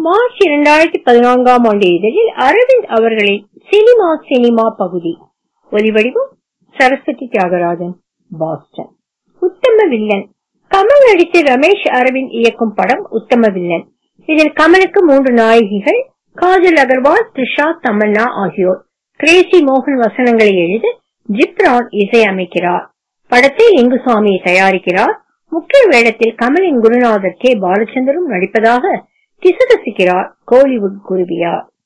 March இரண்டாயிரத்தி பதினான்காம் ஆண்டு இதழில் அரவிந்த் அவர்களின் சினிமா சினிமா பகுதி ஒலிவடிவம் சரஸ்வதி தியாகராஜன் பாஸ்டன் உத்தம வில்லன் கமல் நடித்து ரமேஷ் அரவிந்த் இயக்கும் படம் உத்தம வில்லன் இதில் கமலுக்கு மூன்று நாயகிகள் காஜல் அகர்வால் த்ரிஷா தமன்னா ஆகியோர் கிரேசி மோகன் வசனங்களை எழுத ஜிப்ரான் இசையமைக்கிறார் படத்தை லிங்குசாமி தயாரிக்கிறார் முக்கிய வேடத்தில் கமலின் குருநாதர் கே பாலச்சந்தரும் நடிப்பதாக கிசுகிசுக்கிறார் கோலிவுட் குருவியார்